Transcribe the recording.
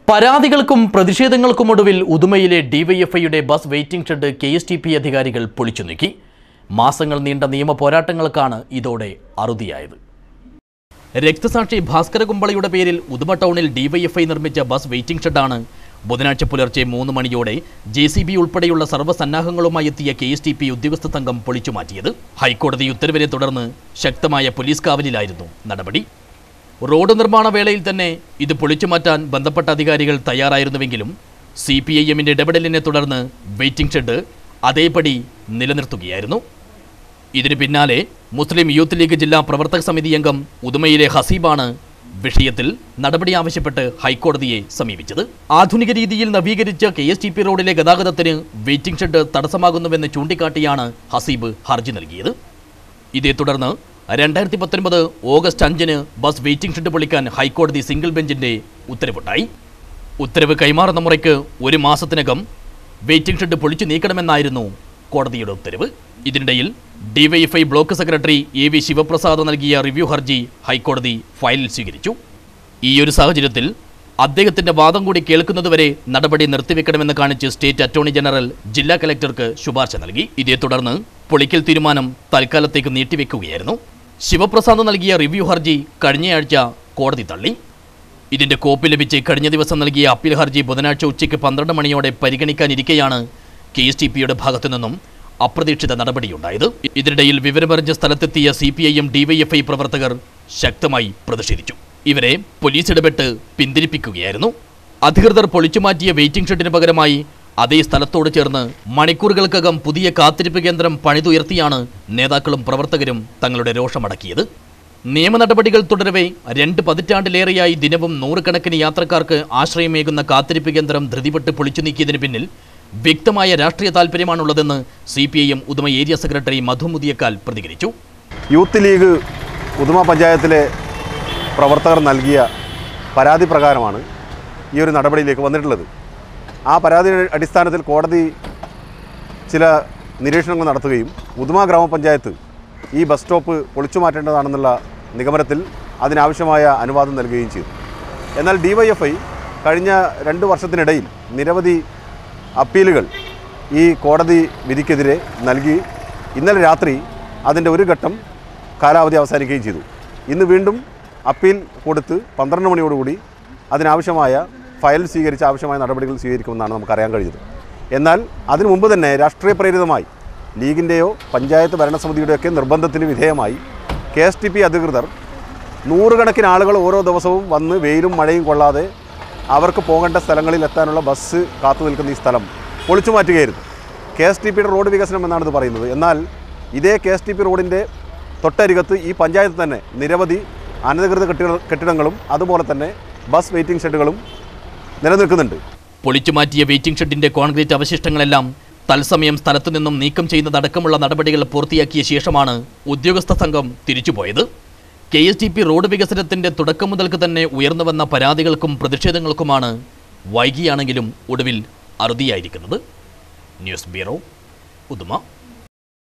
പരാതികൾക്കും പ്രതിഷേധങ്ങൾക്കുമൊടുവിൽ ഉദുമയിലെ ഡിവൈഎഫ്ഐയുടെ bus waiting shed K S T P അധികാരികൾ പൊളിച്ചു നീക്കി മാസങ്ങൾ നീണ്ട നിയമ പോരാട്ടങ്ങൾക്കാണ് ഇതോടെ അറുതിയായത് രക്തസാക്ഷി ഭാസ്കര കുമ്പളയുടെ പേരിൽ ഉദുമ ടൗണിൽ ഡിവൈഎഫ്ഐ നിർമ്മിച്ച ബസ് വെയിറ്റിംഗ് ഷെഡാണ് ബുധനാഴ്ച പുലർച്ചെ മൂന്ന് മണിയോടെ ജെ സി ബി ഉൾപ്പെടെയുള്ള സർവ്വസന്നാഹങ്ങളുമായി എത്തിയ കെ എസ് ടി പി ഉദ്യോഗസ്ഥ സംഘം പൊളിച്ചു മാറ്റിയത് ഹൈക്കോടതി ഉത്തരവിനെ തുടർന്ന് ശക്തമായ പോലീസ് കാവലിലായിരുന്നു നടപടി റോഡ് നിർമ്മാണ വേളയിൽ തന്നെ ഇത് പൊളിച്ചു മാറ്റാൻ ബന്ധപ്പെട്ട അധികാരികൾ തയ്യാറായിരുന്നുവെങ്കിലും സി പി ഐ എമ്മിൻ്റെ ഇടപെടലിനെ തുടർന്ന് വെയിറ്റിംഗ് ഷെഡ് അതേപടി നിലനിർത്തുകയായിരുന്നു ഇതിന് പിന്നാലെ മുസ്ലിം യൂത്ത് ലീഗ് ജില്ലാ പ്രവർത്തക സമിതി അംഗം ഉദുമയിലെ ഹസീബാണ് വിഷയത്തിൽ നടപടി ആവശ്യപ്പെട്ട് ഹൈക്കോടതിയെ സമീപിച്ചത് ആധുനിക രീതിയിൽ നവീകരിച്ച കെ എസ് ടി പി റോഡിലെ ഗതാഗതത്തിന് വെയിറ്റിംഗ് ഷെഡ് തടസ്സമാകുന്നുവെന്ന് ചൂണ്ടിക്കാട്ടിയാണ് ഹസീബ് ഹർജി നൽകിയത് ഇതേ തുടർന്ന് രണ്ടായിരത്തി പത്തൊൻപത് ഓഗസ്റ്റ് അഞ്ചിന് ബസ് വെയിറ്റിംഗ് ഷെഡ് പൊളിക്കാൻ ഹൈക്കോടതി സിംഗിൾ ബെഞ്ചിന്റെ ഉത്തരവുണ്ടായി ഉത്തരവ് കൈമാറുന്ന മുറയ്ക്ക് ഒരു മാസത്തിനകം വെയിറ്റിംഗ് ഷെഡ് പൊളിച്ചു നീക്കണമെന്നായിരുന്നു കോടതിയുടെ ഉത്തരവ് ഇതിനിടയിൽ DYFI block secretary A V Sivaprasad നൽകിയ റിവ്യൂ ഹർജി ഹൈക്കോടതി ഫയലിൽ സ്വീകരിച്ചു ഈ ഒരു സാഹചര്യത്തിൽ അദ്ദേഹത്തിന്റെ വാദം കൂടി കേൾക്കുന്നതുവരെ നടപടി നിർത്തിവെക്കണമെന്ന് കാണിച്ച് സ്റ്റേറ്റ് അറ്റോർണി ജനറൽ ജില്ലാ കലക്ടർക്ക് ശുപാർശ നൽകി ഇതേ തുടർന്ന് പൊളിക്കൽ തീരുമാനം തൽക്കാലത്തേക്ക് നീട്ടിവെക്കുകയായിരുന്നു ശിവപ്രസാദ് നൽകിയ റിവ്യൂ ഹർജി കഴിഞ്ഞയാഴ്ച കോടതി തള്ളി ഇതിന്റെ കോപ്പി ലഭിച്ച് കഴിഞ്ഞ ദിവസം നൽകിയ അപ്പീൽ ഹർജി ബുധനാഴ്ച ഉച്ചയ്ക്ക് പന്ത്രണ്ട് മണിയോടെ പരിഗണിക്കാനിരിക്കെയാണ് കെ എസ് ടി പിയുടെ ഭാഗത്തു നിന്നും അപ്രതീക്ഷിത നടപടിയുണ്ടായത് ഇതിനിടയിൽ വിവരമറിഞ്ഞ സ്ഥലത്തെത്തിയ C P I M DYFI പ്രവർത്തകർ ശക്തമായി പ്രതിഷേധിച്ചു ഇവരെ പോലീസ് ഇടപെട്ട് പിന്തിരിപ്പിക്കുകയായിരുന്നു അധികൃതർ പൊളിച്ചുമാറ്റിയ വെയിറ്റിംഗ് ഷെഡിന് പകരമായി അതേ സ്ഥലത്തോട് ചേർന്ന് മണിക്കൂറുകൾക്കകം പുതിയ കാത്തിരിപ്പ് കേന്ദ്രം പണിതുയർത്തിയാണ് നേതാക്കളും പ്രവർത്തകരും തങ്ങളുടെ രോഷമടക്കിയത് നിയമ നടപടികൾ തുടരവേ രണ്ട് പതിറ്റാണ്ടിലേറെയായി ദിനവും നൂറുകണക്കിന് യാത്രക്കാർക്ക് ആശ്രയമേകുന്ന കാത്തിരിപ്പ് കേന്ദ്രം ധൃതിപെട്ട് പൊളിച്ചു നീക്കിയതിന് പിന്നിൽ വ്യക്തമായ രാഷ്ട്രീയ താൽപ്പര്യമാണുള്ളതെന്ന് C P I M Uduma area secretary Madhu Muthiyakkal പ്രതികരിച്ചു യൂത്ത് ലീഗ് ഉദുമ പഞ്ചായത്തിലെ പ്രവർത്തകർ നൽകിയ പരാതി പ്രകാരമാണ് ഈ ഒരു നടപടിയിലേക്ക് വന്നിട്ടുള്ളത് ആ പരാതി അടിസ്ഥാനത്തിൽ കോടതി ചില നിരീക്ഷണങ്ങൾ നടത്തുകയും ഉദുമ ഗ്രാമപഞ്ചായത്ത് ഈ ബസ് സ്റ്റോപ്പ് പൊളിച്ചു മാറ്റേണ്ടതാണെന്നുള്ള നിഗമനത്തിൽ അതിനാവശ്യമായ അനുവാദം നൽകുകയും ചെയ്തു എന്നാൽ ഡിവൈഎഫ്ഐ കഴിഞ്ഞ രണ്ട് വർഷത്തിനിടയിൽ നിരവധി അപ്പീലുകൾ ഈ കോടതി വിധിക്കെതിരെ നൽകി ഇന്നലെ രാത്രി അതിൻ്റെ ഒരു ഘട്ടം കാലാവധി അവസാനിക്കുകയും ചെയ്തു ഇന്ന് വീണ്ടും അപ്പീൽ കൊടുത്ത് പന്ത്രണ്ട് മണിയോടുകൂടി അതിനാവശ്യമായ ഫയൽ സ്വീകരിച്ച് ആവശ്യമായ നടപടികൾ സ്വീകരിക്കുമെന്നാണ് നമുക്കറിയാൻ കഴിഞ്ഞത് എന്നാൽ അതിനു മുമ്പ് തന്നെ രാഷ്ട്രീയ പ്രേരിതമായി ലീഗിൻ്റെയോ പഞ്ചായത്ത് ഭരണസമിതിയുടെയൊക്കെ നിർബന്ധത്തിന് വിധേയമായി കെ എസ് ടി പി അധികൃതർ നൂറുകണക്കിന് ആളുകൾ ഓരോ ദിവസവും വന്ന് വെയിലും മഴയും കൊള്ളാതെ അവർക്ക് പോകേണ്ട സ്ഥലങ്ങളിൽ എത്താനുള്ള ബസ് കാത്തു നിൽക്കുന്ന ഈ സ്ഥലം പൊളിച്ചു മാറ്റുകയായിരുന്നു കെ എസ് ടി പിയുടെ റോഡ് വികസനം എന്നാണ് ഇത് പറയുന്നത് എന്നാൽ ഇതേ കെ എസ് ടി പി റോഡിൻ്റെ തൊട്ടരികത്ത് ഈ പഞ്ചായത്ത് തന്നെ നിരവധി അനധികൃത കെട്ടിട കെട്ടിടങ്ങളും അതുപോലെ തന്നെ ബസ് വെയിറ്റിംഗ് ഷെഡുകളും നിലനിൽക്കുന്നുണ്ട് പൊളിച്ചുമാറ്റിയ വെയിറ്റിംഗ് ഷെഡിന്റെ കോൺക്രീറ്റ് അവശിഷ്ടങ്ങളെല്ലാം തത്സമയം സ്ഥലത്തു നിന്നും നീക്കം ചെയ്യുന്നതടക്കമുള്ള നടപടികൾ പൂർത്തിയാക്കിയ ശേഷമാണ് ഉദ്യോഗസ്ഥ സംഘം തിരിച്ചുപോയത് K S T P road വികസനത്തിന്റെ തുടക്കം മുതൽക്ക് തന്നെ ഉയർന്നുവന്ന പരാതികൾക്കും പ്രതിഷേധങ്ങൾക്കുമാണ് വൈകിയാണെങ്കിലും ഒടുവിൽ അറുതിയായിരിക്കുന്നത് ന്യൂസ് ബ്യൂറോ ഉദുമ